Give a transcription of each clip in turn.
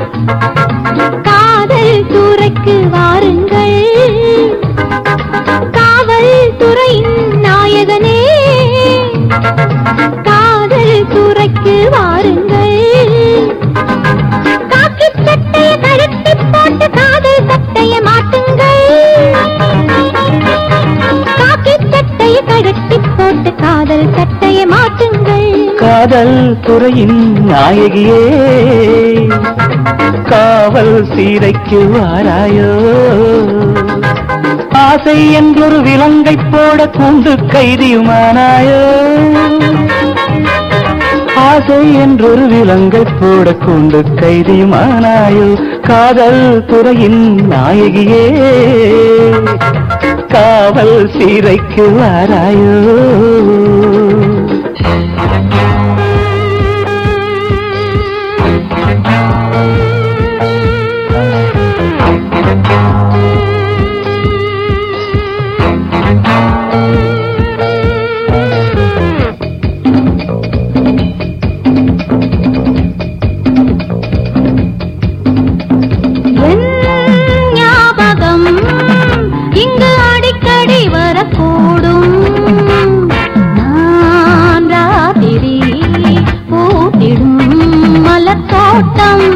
காதல் துறைக்கு வாருங்கள் காவல் துறையின் நாயகனே காதல் துறைக்கு வாருங்கள் காக்கி சட்டைய கழட்டி போட்டு காதல் சட்டைய மாட்டுங்கள் காக்கி சட்டைய கழட்டி போட்டு காதல் சட்டைய மாட்டுங்கள் காதல் துறையின் நாயகியே காவல் சீரைக்கு வாராயோ ஆசை என்றொரு விலங்கை போட கூண்டு கைதியுமானாயோ ஆசை என்றொரு விலங்கை போட கூண்டு கைதியுமானாயோ காதல் துறையின் நாயகியே காவல் சீரைக்கு வாராயோ என் ஞாபகம் இங்கு அடிக்கடி வரக்கூடும் நான் ராத்திரி பூத்திடும் மலத்தோட்டம்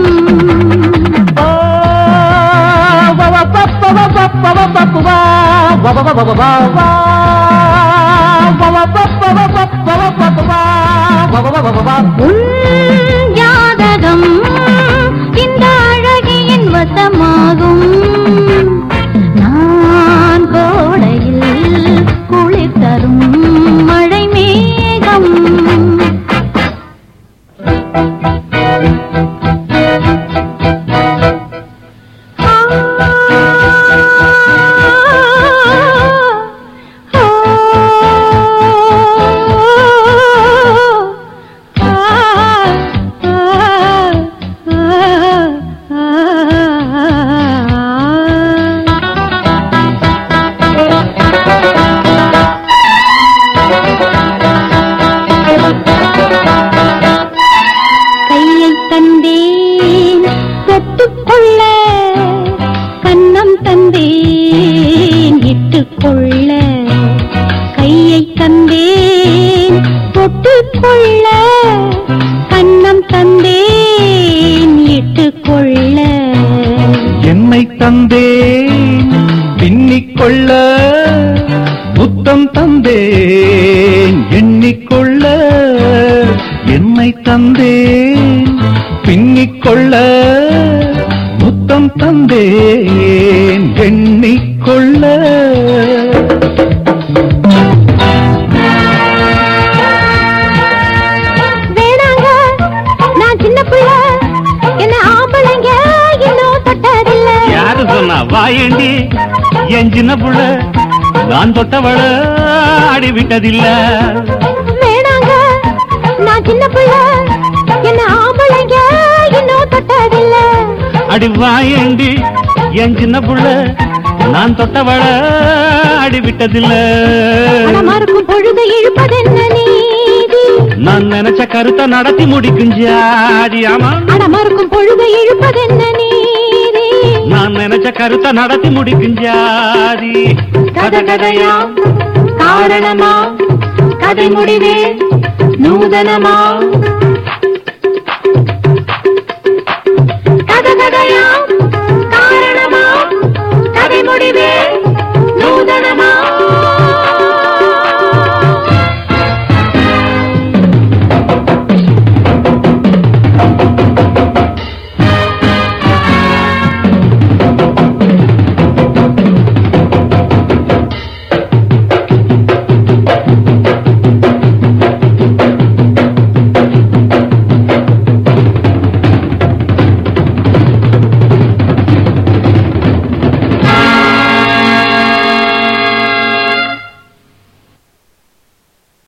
உன் ஜாதகம் இந்த அழகியின் வசமாகும் நான் கோடையில் குளிர் தரும் மழை மேகம் கையை தந்தேன் தொட்டுக்கொள்ள கன்னம் தந்தேன் இட்டுக்கொள்ள கையை தந்தேன் தொட்டுக்கொள்ள கன்னம் தந்தேன் இட்டுக்கொள்ள என்னை தந்தேன் பின்னிக்கொள்ள புத்தம் தந்தேன் எண்ணிக்கொள்ள என்னை தந்தேன் பின்னிக்கொள்ள புத்தம் தந்தேன் எண்ணிக்கொள்ள வேணாங்க நான் சின்ன பிள்ளை என்ன ஆம்பளைங்க இன்னும் தொட்டதில்லை யாரு சொன்னா வாயண்டி என் சின்ன புள்ள நான் தொட்டவள ஆடி விட்டதில்ல வேணாங்க நான் சின்ன பிள்ளை என்ன ஆம்பளைங்க இன்னும் தொட்டதில்லை அடி வாயண்டி என் சின்ன புள்ள நான் தொட்டவள ஆடி விட்டதில்ல மனமறுக்கும் பொழுது இழுப்பதென்ன நீதி நான் நினைச்ச கருத்தை நடத்தி முடிக்கும் ஜாதி ஆமா அடமறுக்கும் பொழுது இழுப்பதென்ன நீதி நான் நினைச்ச கருத்தை நடத்தி முடிக்கும் ஜாதி கத கதையா காரணமா கதை முடிவே நூதனமா